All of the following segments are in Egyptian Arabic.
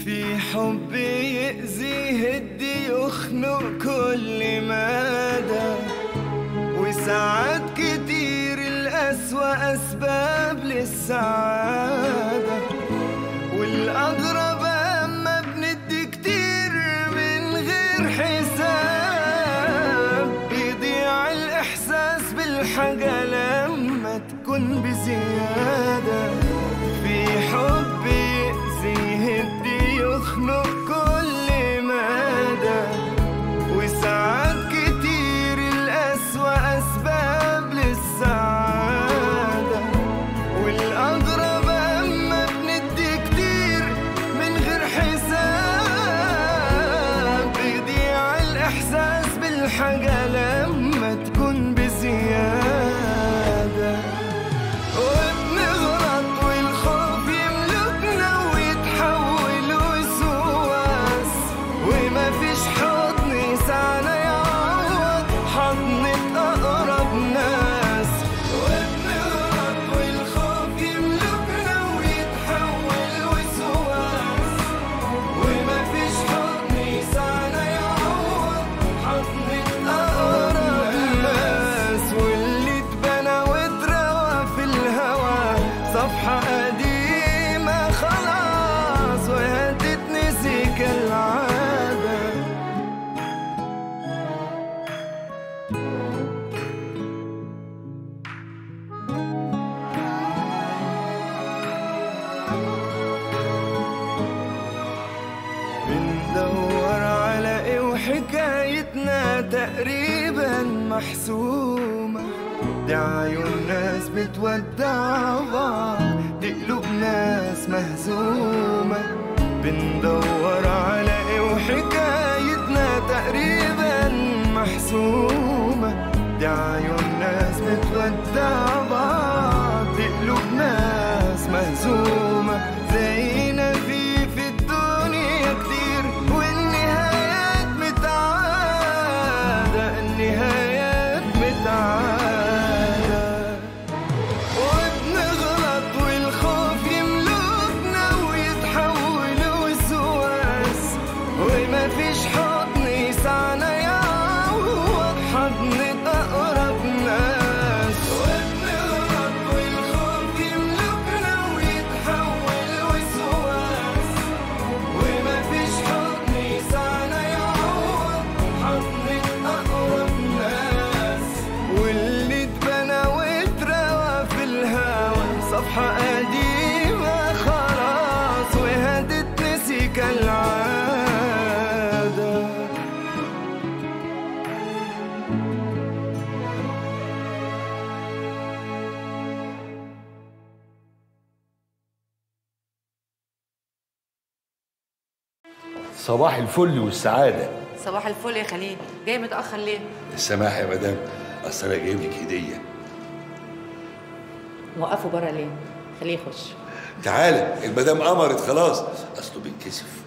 في حب يأذي يهدي يخنق كل مدى وساعات كتير الأسوأ أسباب للسعادة والأغرب أما بندي كتير من غير حساب بيضيع الإحساس بالحاجة لما تكون بزيادة في حب يأذي يهدي يخنق كل مدى وساعات كتير الأسوأ أسباب للسعادة والأغرب أما بندي كتير من غير حساب بيضيع الإحساس بالحاجة لما تكون بزيادة وبنغلط والخوف يملكنا ويتحول وسواس وما فيش حضن يسعنا يعوض حضنة أقرب ناس وبنغلط والخوف يملكنا ويتحول وسواس وما فيش حضن يسعنا يعوض حضنة أقرب ناس واللي اتبنى واتروى في الهوى صفحة قديمة خلاص وهتتنسي كالعادة بندور على ايه وحكايتنا تقريبا محسومة دي عيون ناس بتودع بعض دي قلوب ناس مهزومة بندور على ايه وحكايتنا تقريبا محسومة دي عيون ناس بتودع بعض دي قلوب ناس مهزومة زينا في في الدنيا كتير والنهايات متعادة النهايات متعادة وبنغلط والخوف يملكنا ويتحول وسواس وما فيش حضن يسعنا يعوض حضن أقرب ناس وبنغلط والخوف يملكنا ويتحول وسواس وما فيش حضن يسعنا يعوض حضن أقرب ناس واللي اتبنى واتروى في الهوى صفحة قديمة خلاص وهتتنسي كالعادة صباح الفل والسعادة صباح الفل يا خليل جاي متأخر ليه؟ السماح يا مدام أصل أنا جايب لك هدية موقفه بره ليه؟ خليه يخش تعالى المدام أمرت خلاص أصله بيتكسف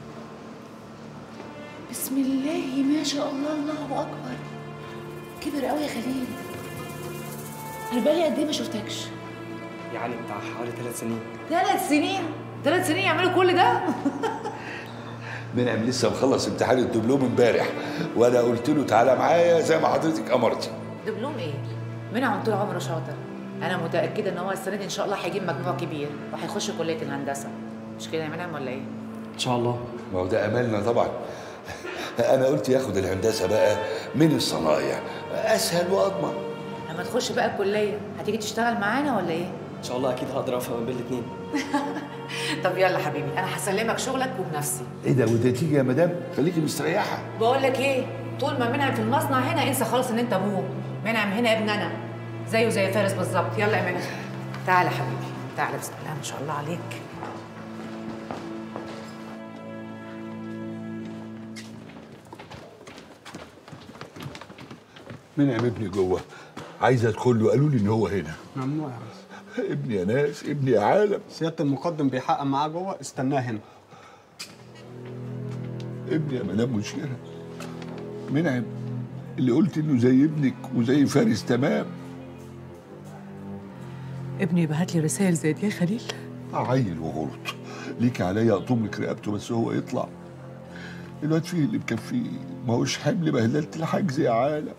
بسم الله ما شاء الله الله أكبر كبر قوي يا خليل انا بقالي قد ايه ما شفتكش يعني بتاع حوالي ثلاث سنين ثلاث سنين ثلاث سنين يعملوا كل ده منعم لسه مخلص امتحان الدبلوم امبارح وأنا قلت له تعالى معايا زي ما حضرتك أمرتي دبلوم ايه؟ منعم طول عمره شاطر انا متاكده ان هو السنه دي ان شاء الله هيجيب مجموع كبير وهيخش كليه الهندسه مش كده يا منعم ولا ايه؟ ان شاء الله ما هو ده أملنا طبعا أنا قلت ياخد الهندسة بقى من الصنايع أسهل وأضمن لما تخش بقى الكليه هتيجي تشتغل معانا ولا ايه؟ ان شاء الله اكيد هقدر افهم بين الاثنين طب يلا حبيبي انا هسلمك شغلك وبنفسي إيه ده وده تيجي يا مدام خليكي مستريحة بقول لك ايه طول ما منعم في المصنع هنا انسى خالص ان انت ابوه منعم هنا ابن انا زيه زي فارس بالظبط يلا يا منعم تعالى حبيبي تعالى بسم الله ما شاء الله عليك منعم ابني جوه عايز ادخل له قالوا لي ان هو هنا ممنوع يا ريس ابني يا ناس ابني يا عالم سيادة المقدم بيحقق معاه جوه استناه هنا ابني يا مدام مشيرة منعم اللي قلت انه زي ابنك وزي فارس تمام ابني يبعت لي رسائل زي دي يا خليل عيل وغلط ليك عليا اقطم لك رقبته بس هو يطلع الواد فيه اللي مكفيه ما هوش حمل بهدلة الحجز يا عالم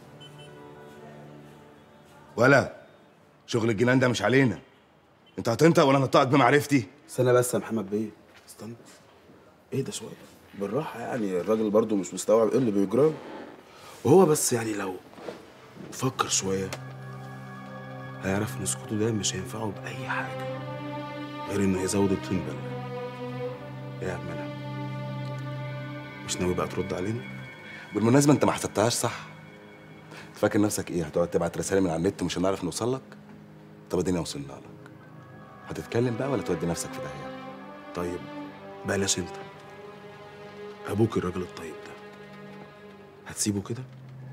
ولا شغل الجنان ده مش علينا انت هتنطق ولا نطقت بمعرفتي استنى بس يا محمد بيه استنى ايه ده شويه بالراحه يعني الراجل برضو مش مستوعب ايه اللي بيجرى له. وهو بس يعني لو فكر شويه هيعرف ان سكوته ده مش هينفعه باي حاجه غير انه يزود الطين بله ايه يا عم منى مش ناوي بقى ترد علينا بالمناسبه انت ما حسبتهاش صح فاكر نفسك ايه هتقعد تبعت رسائل من على النت ومش هنعرف نوصل لك طب ادينا وصلنا لك هتتكلم بقى ولا تودي نفسك في داهيه طيب بلاش انت ابوك الراجل الطيب ده هتسيبه كده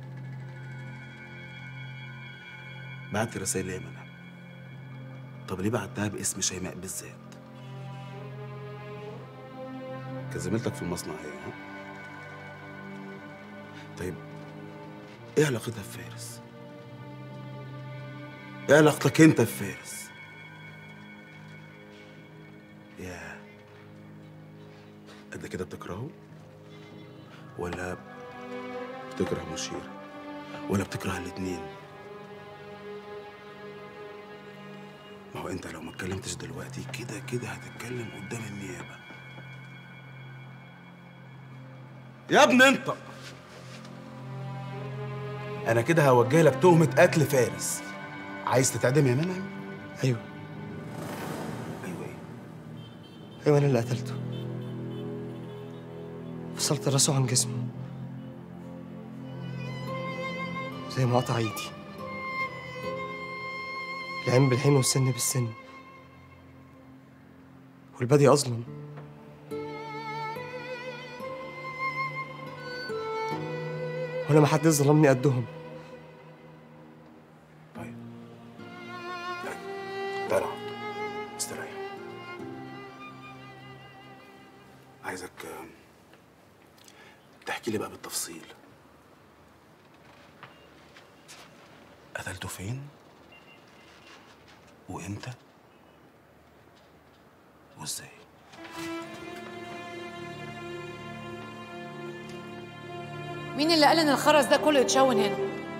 بعت رسائل ليه يا منى طب ليه بعتها باسم شيماء بالذات كانت زميلتك في المصنع هي ها طيب ايه علاقتها بفارس ايه علاقتك انت بفارس ياه قد كده بتكرهه ولا بتكره مشير ولا بتكره الاتنين ما هو انت لو ما اتكلمتش دلوقتي كده كده هتتكلم قدام النيابه يا ابني انت انا كده هوجه لك تهمه قتل فارس عايز تتعدم يا منعم ايوه ايوه ايه ايوه انا اللي قتلته فصلت راسه عن جسمه زي ما قطع ايدي العين بالعين والسن بالسن والبادي اظلم وانا ما حد ظلمني قدهم طيب تعالى اقعد. استريح عايزك آه، تحكي لي بقى بالتفصيل قتلته فين وامتى وازاي مين اللي قال ان الخرز ده كله يتشون هنا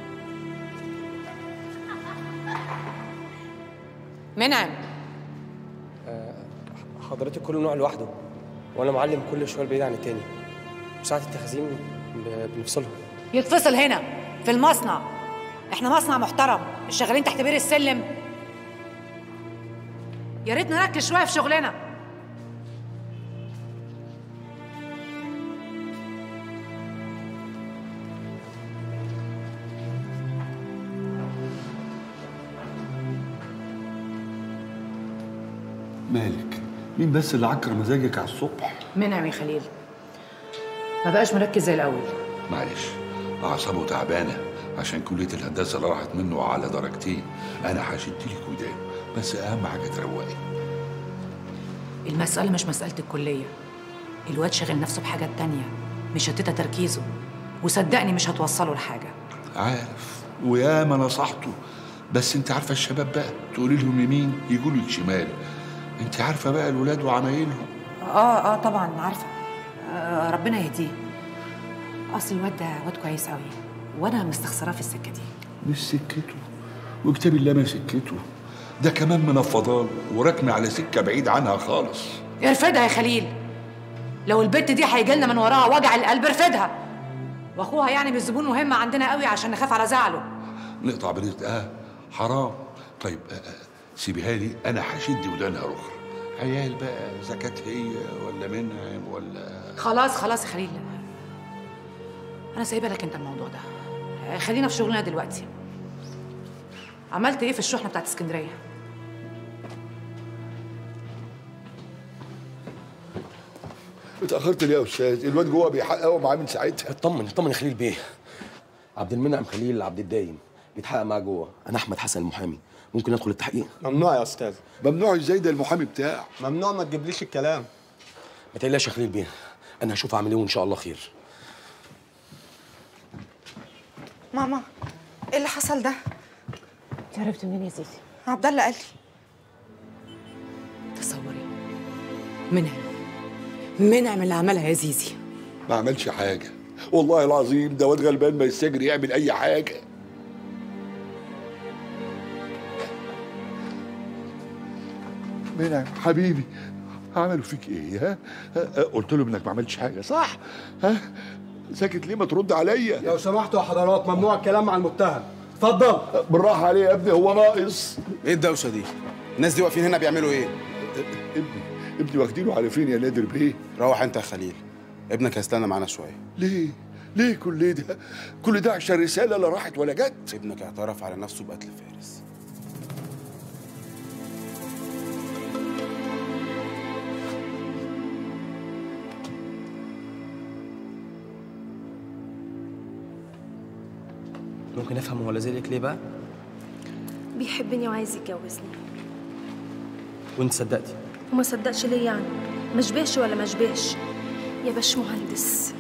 منعم حضرتك كل نوع لوحده وانا معلم كل شويه بعيد عن التاني ساعة التخزين ب- بنفصلهم يتفصل هنا في المصنع احنا مصنع محترم مش شغالين تحت بير السلم يا ريت نركز شويه في شغلنا مالك مين بس اللي عكر مزاجك على الصبح منعم يا خليل ما بقاش مركز زي الاول معلش اعصابه تعبانه عشان كليه الهندسه اللي راحت منه على درجتين انا هشد لك ودانه بس اهم حاجه تروقي المسألة مش مسألة الكلية الواد شاغل نفسه بحاجات تانية مشتتة تركيزه وصدقني مش هتوصله لحاجة عارف وياما نصحته بس انت عارفه الشباب بقى تقولي لهم يمين يقولوا لك شمال انت عارفه بقى الولاد وعمايلهم اه اه طبعا عارفة آه ربنا يهديه اصل الواد ده واد كويس قوي وانا مستخسراه في السكة دي مش سكته وكتاب الله ما سكته ده كمان منفضان وراكمه على سكه بعيد عنها خالص ارفدها يا خليل لو البت دي هيجي لنا من وراها وجع القلب ارفدها واخوها يعني مش زبون مهم عندنا قوي عشان نخاف على زعله نقطع برزق اه حرام طيب آه آه، سيبيها لي انا هشد ودانها رخر عيال بقى زكاة هي ولا منعم ولا خلاص خلاص يا خليل انا سايبه لك انت الموضوع ده آه، خلينا في شغلنا دلوقتي عملت ايه في الشحنه بتاعت اسكندريه اتاخرت ليه يا استاذ الواد جوه بيحققوا معاه من ساعتها اطمن اطمن يا خليل بيه عبد المنعم خليل عبد الدايم بيتحقق معاه جوه انا احمد حسن المحامي ممكن ادخل التحقيق ممنوع يا استاذ ممنوع ازاي ده المحامي بتاعه ممنوع ما تجيبليش الكلام ما تقلقش يا خليل بيه انا هشوف اعمل ايه وان شاء الله خير ماما ايه اللي حصل ده؟ انت عرفت منين يا سيسي عبد الله قال لي تصوري منها منعم اللي عملها يا زيزي ما عملش حاجه والله العظيم ده واد غلبان ما يستجري يعمل اي حاجه منعم حبيبي عملوا فيك ايه ها ها؟ قلت لهم انك ما عملتش حاجه صح ها ساكت ليه ما ترد عليا لو سمحتوا يا حضرات ممنوع الكلام مع المتهم اتفضل بالراحه عليه يا ابني هو ناقص ايه الدوشه دي الناس دي واقفين هنا بيعملوا ايه ابني ابني واخدينه على فين يا نادر بيه روح انت يا خليل ابنك هيستنى معانا شويه ليه ليه كل ده كل ده عشان رساله لا راحت ولا جت ابنك اعترف على نفسه بقتل فارس ممكن افهم هو لازلك ليه بقى بيحبني وعايز يتجوزني وانت صدقتي وما صدقش ليه يعني ما شبهش ولا ما شبهش يا باش مهندس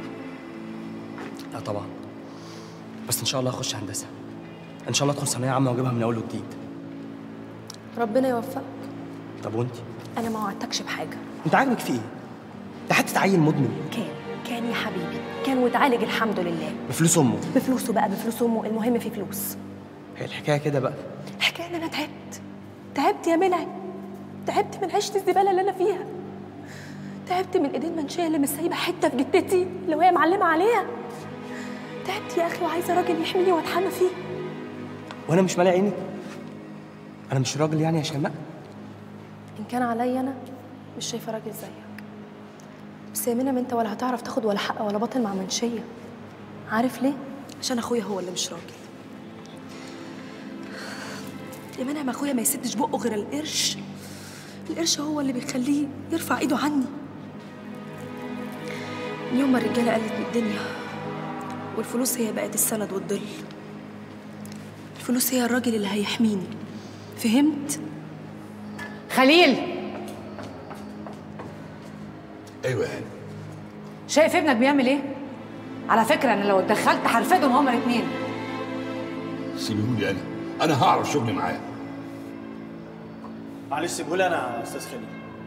لا طبعا بس ان شاء الله اخش هندسه ان شاء الله ادخل ثانويه عامه واجيبها من اول وجديد ربنا يوفقك طب وانت انا ما وعدتكش بحاجه انت عاجبك في ايه ده حته عيل مدمن كان كان يا حبيبي كان واتعالج الحمد لله بفلوس امه بفلوسه بقى بفلوس امه المهم في فلوس هي الحكايه كده بقى حكايه ان انا تعبت تعبت يا منعم تعبت من عيشه الزباله اللي انا فيها تعبت من ايدين منشيه اللي مش سايبه حته في جتتي اللي وهي معلمه عليها تعبت يا اخي وعايزه راجل يحميني واتحمى فيه وانا مش مالي عيني انا مش راجل يعني يا شيماء ان كان عليا انا مش شايفه راجل زيك بس يا منعم انت ولا هتعرف تاخد ولا حق ولا باطل مع منشيه عارف ليه عشان اخويا هو اللي مش راجل يا منعم اخويا ما يسدش بقه غير القرش القرش هو اللي بيخليه يرفع ايده عني من يوم ما الرجاله قلت من الدنيا والفلوس هي بقت السند والظل الفلوس هي الراجل اللي هيحميني فهمت خليل ايوه يعني شايف ابنك بيعمل ايه على فكره انا لو اتدخلت هرفدهم هما الاثنين سيبيهولي انا انا هعرف شغلي معاه معلش سيبهولي انا يا استاذ خليل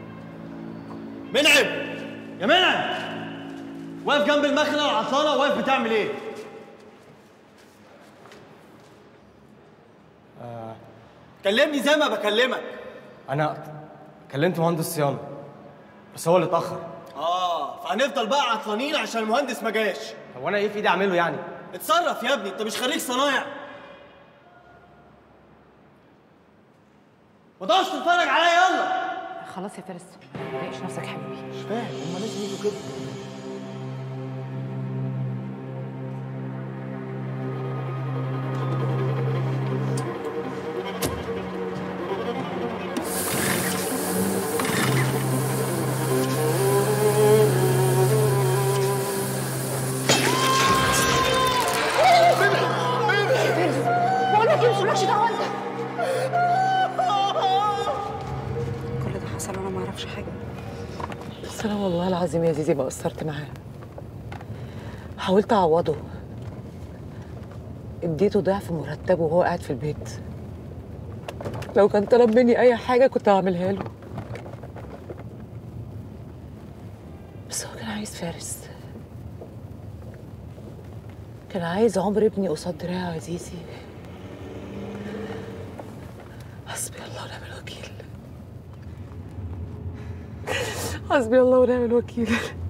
منعم يا منعم واقف جنب المكنه العطلانه واقف بتعمل ايه؟ آه كلمني زي ما بكلمك انا كلمت مهندس صيانه بس هو اللي اتاخر اه فهنفضل بقى عطلانين عشان المهندس ما جاش هو انا ايه في ايدي اعمله يعني اتصرف يا ابني انت مش خريج صنايع ما تقعدش تتفرج عليا يلا خلاص يا فارس ما تضايقش نفسك حبيبي مش فاهم هما لازم يجوا كده بقول لك امشي مالكش دعوه انت كل ده حصل وانا ما اعرفش حاجه بس انا والله العظيم يا زيزي ما قصرت معاه حاولت اعوضه اديته ضعف مرتبه وهو قاعد في البيت لو كان طلب مني اي حاجه كنت هعملها له بس هو كان عايز فارس كان عايز عمر ابني قصاد دراعه يا زيزي حسبي الله ونعم الوكيل حسبي الله ونعم الوكيل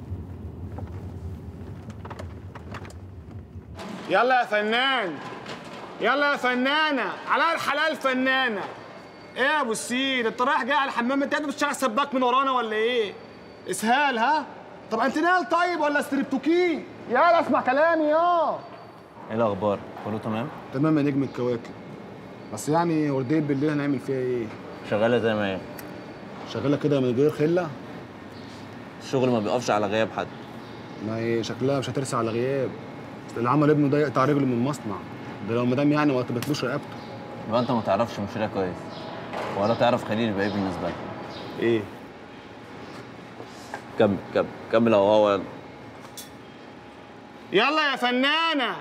يلا يا فنان يلا يا فنانة على الحلال فنانة ايه يا ابو السيد انت رايح جاي على الحمام انت قاعد بتشتغل سباك من ورانا ولا ايه؟ اسهال ها؟ طب انتنال طيب ولا ستريبتوكين؟ يلا اسمع كلامي يا ايه الاخبار كله تمام تمام يا نجم الكواكب بس يعني ورديه بالليل هنعمل فيها ايه؟ شغاله زي ما هي شغاله كده من غير خله؟ الشغل ما بيقفش على غياب حد ما هي شكلها مش هترسى على غياب اللي عمل ابنه ده يقطع رجله من المصنع ده لو مدام يعني ما تبتلوش رقبته يبقى انت ما تعرفش مشيرها كويس ولا تعرف خليل يبقى ايه بالنسبه لك ايه كمل كمل كمل اهو هو يلا يلا يا فنانة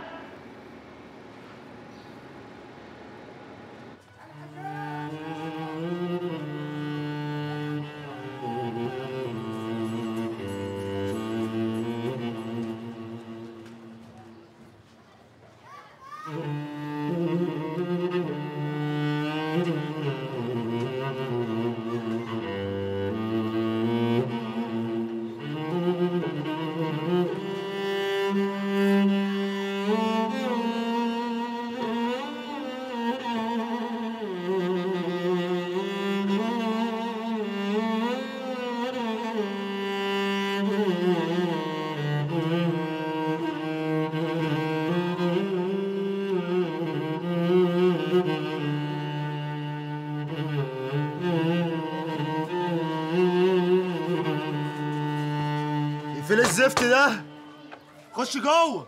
ايه الزفت ده خش جوه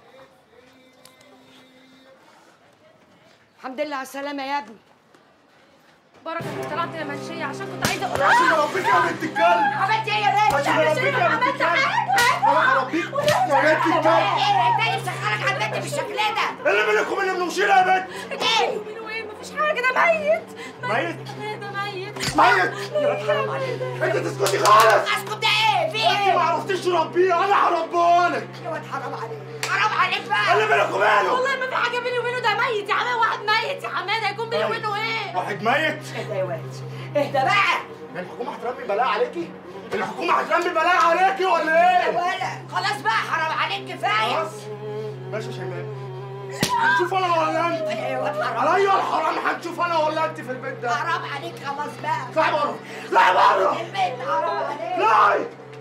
الحمد لله على السلامة يا ابني بركه انت طلعت يا منشيه عشان كنت عايزه اقول عشان اربيك يا بنت الكلب عملت ايه يا بنت؟ عشان اربيك يا بنت الكلب انا هربيك يا بنت الكلب ايه انت مسخرك على البنت بالشكل ده؟ اللي منكم اللي منوشين يا بنت ايه؟ مفيش حاجه ده ميت ميت ده ميت ميت يا حرام عليك انت تسكتي خالص اسكت ده ايه؟ في انت ايه؟ ما عرفتيش تربيه انا هربهولك يا واد حرام عليك حرام عليك بقى اللي بينك وبينه والله ما في حاجه بيني وبينه ده ميت يا عماد واحد ميت يا حماده هيكون بيني وبينه ايه؟ واحد ميت اهدى يا واد اهدى بقى الحكومه هترمي بلاء عليكي الحكومه هترمي بلاء عليكي ولا يا ايه ولا خلاص بقى حرام عليك كفايه خلاص ماشي يا شيماء هنشوف انا ولا انت يا واد حرام عليا الحرام هنشوف انا ولا انت في البيت ده حرام عليك خلاص بقى اطلعي بره اطلعي بره البيت حرام عليك اطلعي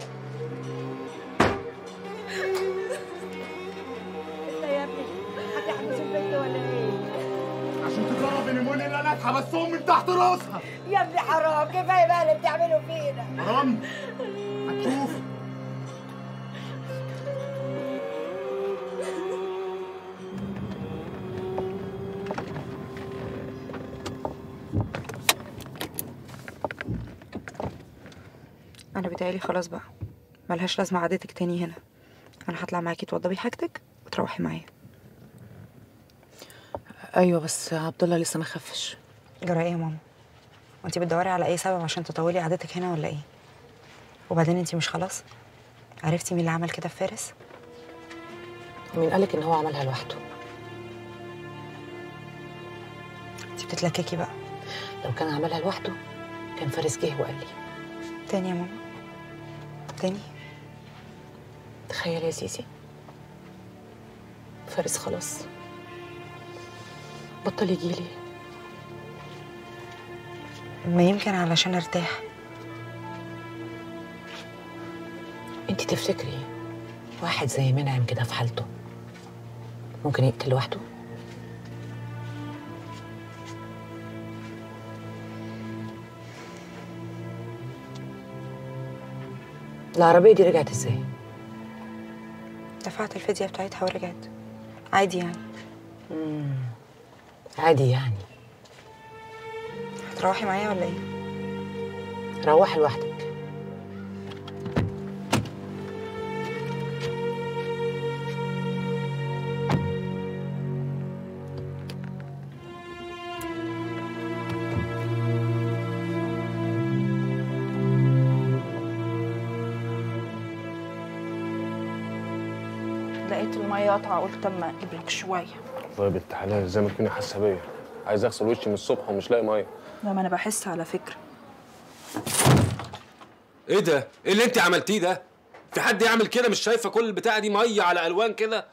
انت يا ابني هتحبس البنت ولا ايه؟ عشان تجرب النمون اللي انا اتحبستهم من تحت راسها يا ابني حرام كفايه بقى اللي بتعمله فينا حرام هتشوف انا بيتهيألي خلاص بقى ملهاش لازمه قعدتك تاني هنا انا هطلع معاكي توضبي حاجتك وتروحي معايا ايوه بس عبد الله لسه ما خفش جرى ايه يا ماما وانتي بتدوري على اي سبب عشان تطولي قعدتك هنا ولا ايه وبعدين انتي مش خلاص عرفتي مين اللي عمل كده في فارس مين قالك ان هو عملها لوحده انتي بتتلككي بقى لو كان عملها لوحده كان فارس جه وقال لي تاني يا ماما تاني تخيل يا زيزي فارس خلاص بطل يجيلي ما يمكن علشان ارتاح انت تفتكري واحد زي منعم كده في حالته ممكن يقتل لوحده العربية دي رجعت ازاي؟ دفعت الفدية بتاعتها ورجعت عادي يعني عادي يعني هتروحي معايا ولا ايه روحي لوحدك لقيت الميه قطعه قلت اما اجيب لك شويه والله يا بنت حلال زي ما تكوني حاسه بيا عايز اغسل وشي من الصبح ومش لاقي ميه لا ما انا بحس على فكره ايه ده؟ ايه اللي انت عملتيه ده؟ في حد يعمل كده مش شايفه كل البتاعه دي ميه على الوان كده؟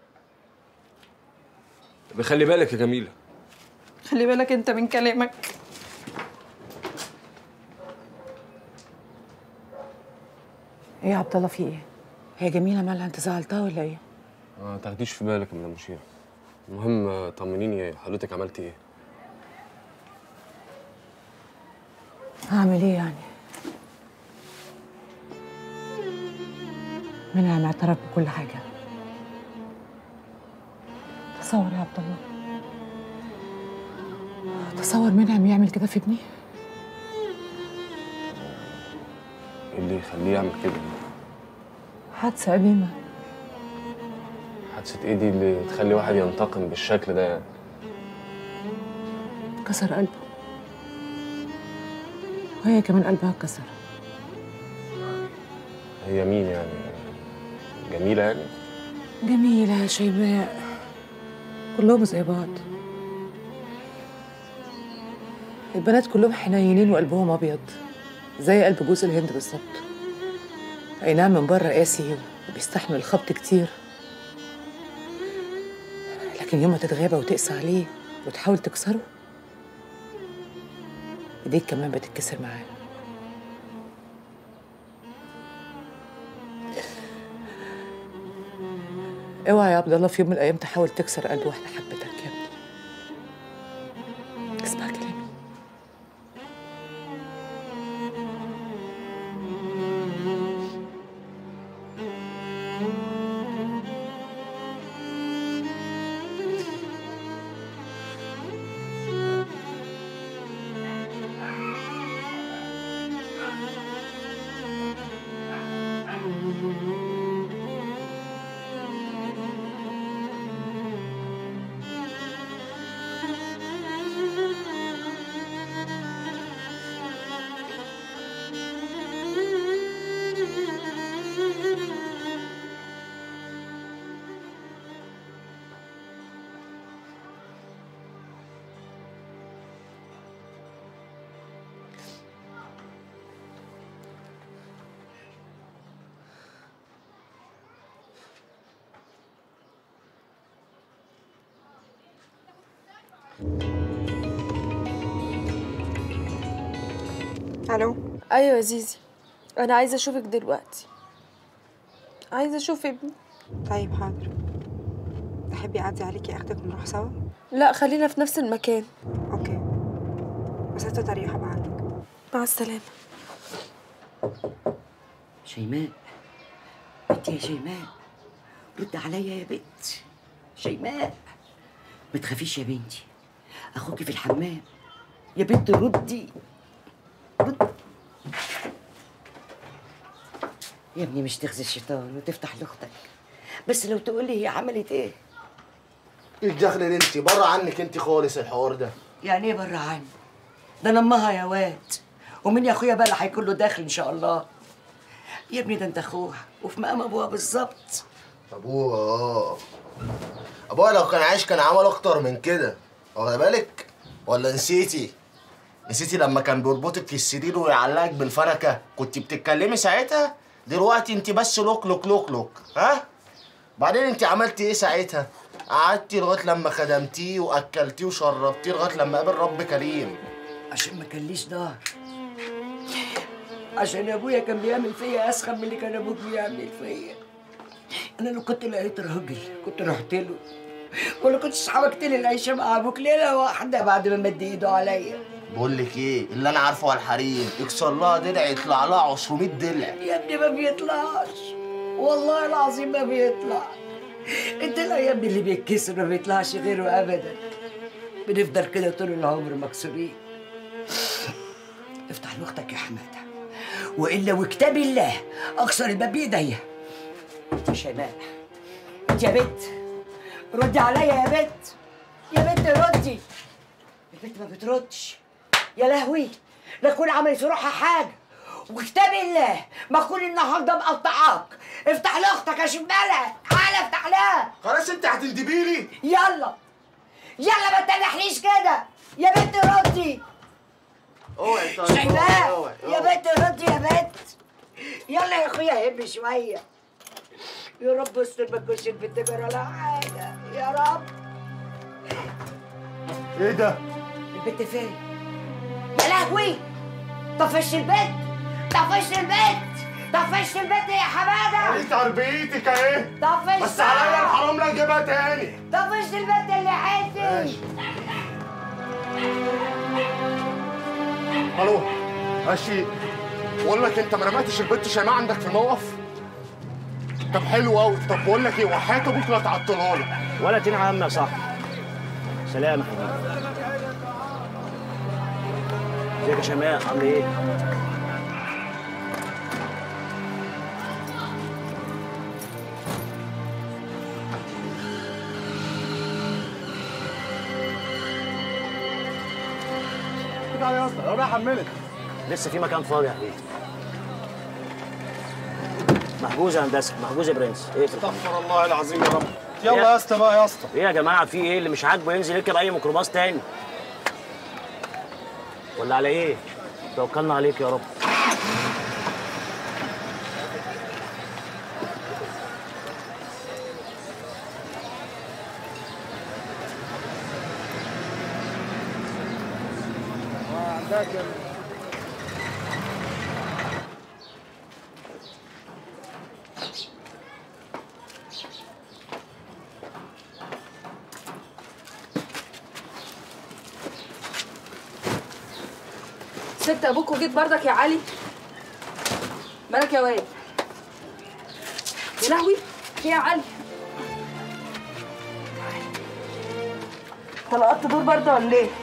طب خلي بالك يا جميله خلي بالك انت من كلامك ايه يا عبد الله في ايه؟ هي جميلة مالها انت زعلتها ولا ايه؟ ما تاخديش في بالك يا مدام مشير المهم طمنيني حضرتك عملتي ايه هعمل ايه يعني؟ منعم اعترف بكل حاجة تصور يا عبد الله تصور منعم يعمل كده في ابني ايه اللي يخليه يعمل كده حادثة قديمة حادثه ايه دي اللي تخلي واحد ينتقم بالشكل ده يعني كسر قلبه وهي كمان قلبها اتكسر هي مين يعني جميله يعني جميلة شيماء كلهم زي بعض البنات كلهم حنينين وقلبهم أبيض زي قلب جوز الهند بالظبط أي نعم من بره قاسي وبيستحمل الخبط كتير لكن يوم ما تتغابى وتقسى عليه وتحاول تكسره ايديك كمان بتتكسر معاه اوعى يا عبد الله في يوم من الايام تحاول تكسر قلب واحده حبتك يا ابني اسمع كلامي الو ايوه يا زيزي انا عايزه اشوفك دلوقتي عايزه اشوف ابني طيب حاضر تحبي اعدي عليكي اخدك ونروح سوا لا خلينا في نفس المكان اوكي مسافه طريق هبقى عندك مع السلامه شيماء انت يا شيماء رد عليا يا بنت شيماء ما تخافيش يا بنتي اخوكي في الحمام يا بنت ردي رد يا ابني مش تخزي الشيطان وتفتح لاختك بس لو تقولي هي عملت ايه ايه الدخل انت بره عنك انت خالص الحوار ده يعني ايه بره عني ده انا امها يا واد ومين يا اخويا بقى اللي هيكون له داخل ان شاء الله يا ابني ده انت اخوها وفي مقام ابوها بالظبط ابوها اه ابوها لو كان عايش كان عمل اكتر من كده واخد بالك ولا نسيتي نسيتي لما كان بيربطك في السرير ويعلقك بالفركه كنت بتتكلمي ساعتها دلوقتي انت بس لوك لوك لوك لوك ها بعدين انت عملتي ايه ساعتها قعدتي لغايه لما خدمتيه واكلتيه وشربتيه لغايه لما قابل رب كريم عشان ما كان ليش ظهر عشان ابويا كان بيعمل فيا اسخن من اللي كان ابوك بيعمل فيا انا لو كنت لقيت راجل كنت رحت له ولا كنت حبكت لي العيشه مع ابوك ليله واحده بعد ما مد ايده عليا بقول لك ايه اللي انا عارفه على الحريم يكسر لها درع يطلع لها 200 درع يا ابني ما بيطلعش والله العظيم ما بيطلع انت الايام دي اللي بيتكسر ما بيطلعش غيره ابدا بنفضل كده طول العمر مكسورين افتح لاختك يا حماده والا وكتاب الله اكسر الباب بايديا انت شيماء انت يا بنت ردي عليا يا بنت يا بنت ردي البنت ما بتردش يا لهوي لا تكون عملت في روحها حاجه وكتاب الله ما اكون النهارده مقطعاك افتح لاختك يا شمالة تعالى افتح لها خلاص انت هتندبي لي يلا يلا ما تنحنيش كده يا بنت ردي اوعي طيب شيماء اوعي يا بنت ردي يا بنت يلا يا اخويا هم شويه يا رب استر ما تكونش البنت جرى لها حاجه يا رب ايه ده؟ البنت فين؟ يا لهوي طفشت البنت طفشت البنت طفشت البنت يا حماده دي تربيتك اهي طفشت بس عليا الحرام لا اجيبها تاني طفشت البنت اللي حياتي الو ماشي بقول لك انت ما رميتش البنت شيماء عندك في الموقف طب حلو قوي طب بقول لك ايه وحياة ابوك لا تعطلها لي ولا تنهى هم يا صاحبي سلام يا حبيبي ازيك يا شماء عامل ايه؟ تعالى يا اسطى انا حملت لسه في مكان فاضي يا حبيبي محجوز يا هندسه محجوز يا برنس ايه في الحمام استغفر الله العظيم يا رب يلا يا اسطى بقى يا اسطى ايه يا جماعه في ايه اللي مش عاجبه ينزل يركب اي ميكروباص تاني ولا على ايه توكلنا عليك يا رب عندك يا سبت ابوك وجيت برضك يا علي مالك يا واد يا لهوي في يا علي انت لقطت دور برضه ولا ايه؟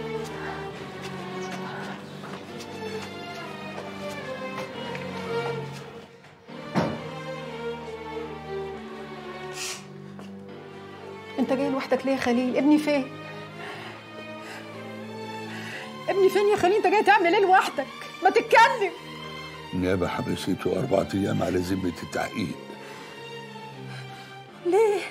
انت جاي لوحدك ليه يا خليل ابني فين ابني فين يا خليل انت جاي تعمل ايه لوحدك ما تتكلم النيابة حبسته أربعة أيام على ذمة التحقيق ليه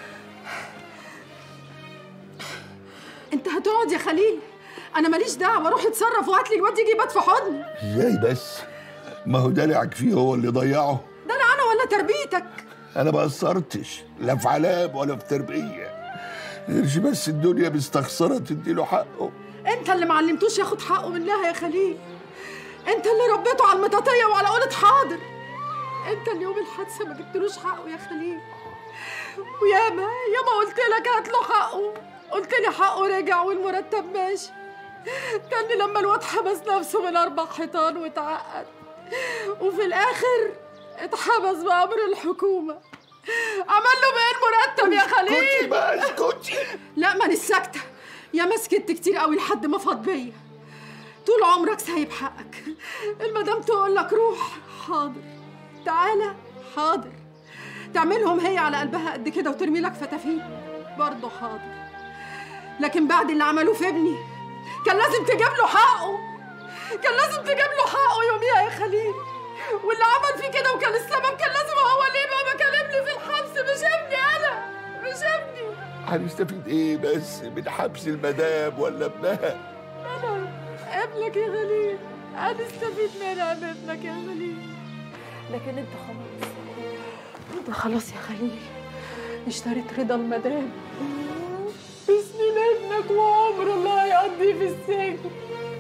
انت هتقعد يا خليل انا ماليش دعوه روح اتصرف وهات لي الواد يجي يبات في حضني إزاي بس؟ ما هو دلعك فيه هو اللي ضيعه ده انا انا ولا تربيتك أنا ما قصرتش لا في علام ولا في تربية قرش بس الدنيا مستخسره تديله حقه انت اللي معلمتوش ياخد حقه منها يا خليل انت اللي ربيته على المطاطيه وعلى قولة حاضر انت اللي يوم الحادثه ما جبتلوش حقه يا خليل وياما ياما قلت لك هات له حقه قلت لي حقه رجع والمرتب ماشي كان لما الواد حبس نفسه من اربع حيطان واتعقد وفي الاخر اتحبس بامر الحكومه عمل له بايه المرتب يا خليل اسكتي بقى اسكتي لا ماني ساكته يا ما سكت كتير قوي لحد ما فاض بيا طول عمرك سايب حقك المدام تقول لك روح حاضر تعالى حاضر تعملهم هي على قلبها قد كده وترمي لك فتافيت برضه حاضر لكن بعد اللي عملوه في ابني كان لازم تجيب له حقه كان لازم تجيب له حقه يوميها يا خليل واللي عمل فيه كده وكان السبب كان لازم هو اللي يبقى مكلمني في الحبس مش ابني انا مش ابني هنستفيد ايه بس من حبس المدام ولا ابنها انا ابنك يا خليل هنستفيد منها من ابنك يا خليل لكن انت خلاص انت خلاص يا خليل اشتريت رضا المدام بسنين ابنك وعمر الله هيقضيه في السجن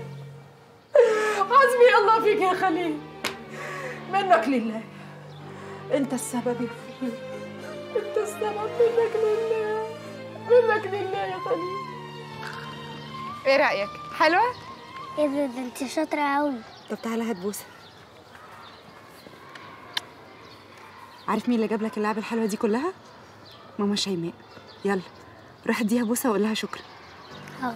حسبي الله فيك يا خليل منك لله انت السبب يا خليل انت السبب منك لله منك لله يا خليل ايه رايك حلوه ايه ده ده انت شاطرة أوي طب تعالى هات بوسه عارف مين اللي جاب لك اللعبه الحلوه دي كلها ماما شيماء يلا روح اديها بوسه وقول لها شكرا حاضر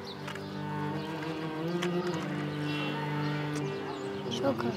شكرا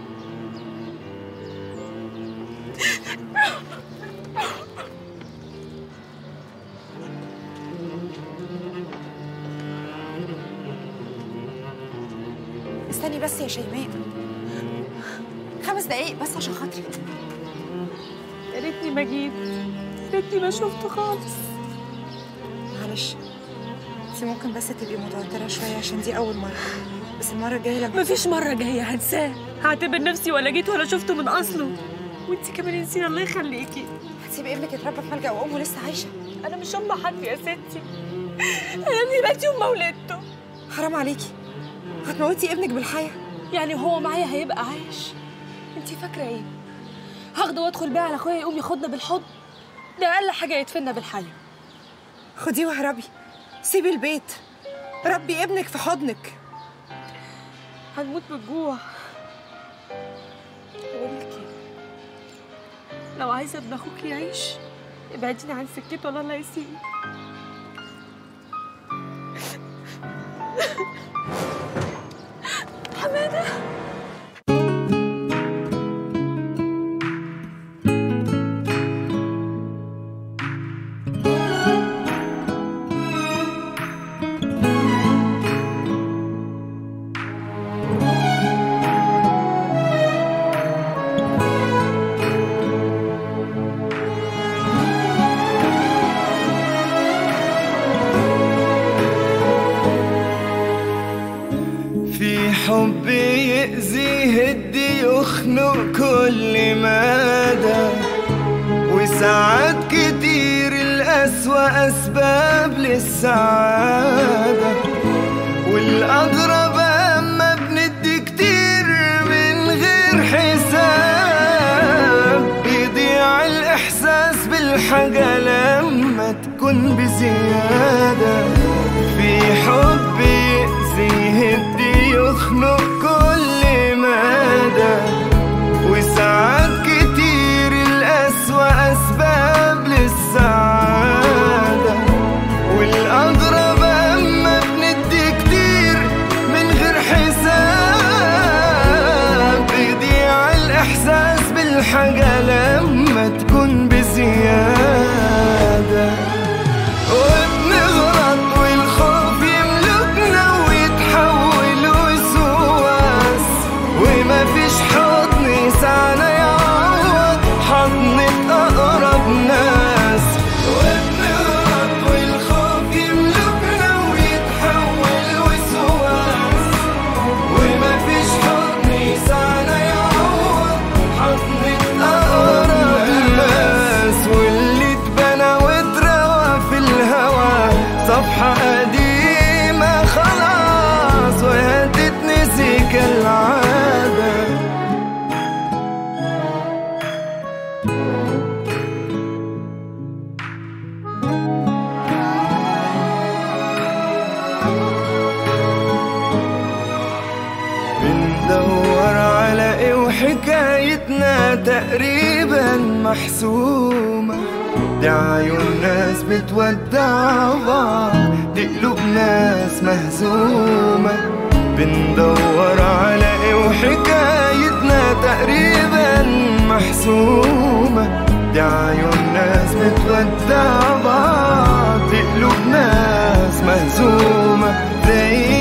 استني بس يا شيماء خمس دقايق بس عشان خاطري يا ريتني ما جيت يا ريتني ما شفته خالص معلش انت ممكن بس تبقي متوتره شويه عشان دي اول مره بس المره الجايه لما مفيش مرة جاية هنساه هعتبر نفسي ولا جيت ولا شفته من أصله وانتي كمان انسي الله يخليكي هتسيبي ابنك يتربى في ملجأ وأمه لسه عايشة أنا مش أم حد يا ستي أنا دلوقتي أم ولدته حرام عليكي هتموتي ابنك بالحياة يعني هو معايا هيبقى عايش انتي فاكرة ايه؟ هاخده وادخل بيه على اخويا يقوم ياخدنا بالحضن ده أقل حاجة يدفننا بالحياة خديه واهربي سيبي البيت ربي ابنك في حضنك هنموت من الجوع بقول لك ايه لو عايزه ابن اخوك يعيش ابعديني عن سكته ولا الله يسيبني حماده في حب يأذي يهدي يخنق كل مدى وساعات كتير الأسوأ أسباب للسعادة والأغرب أما بندي كتير من غير حساب بيضيع الإحساس بالحاجة لما تكون بزيادة في حب يأذي يهدي يخنق كل مدى وساعات كتير الأسوأ أسباب للسعادة والأغرب أما بندي كتير من غير حساب بيضيع الإحساس بالحاجة لما تكون بزيادة وبنغلط والخوف يملكنا ويتحول وسواس وما فيش حضن يسعنا يعوض حضن أقرب تقريبا محسومة دي عيون ناس بتودع بعض دي قلوب ناس مهزومة بندور على ايه وحكايتنا تقريبا محسومة دي عيون ناس بتودع بعض دي قلوب ناس مهزومة زي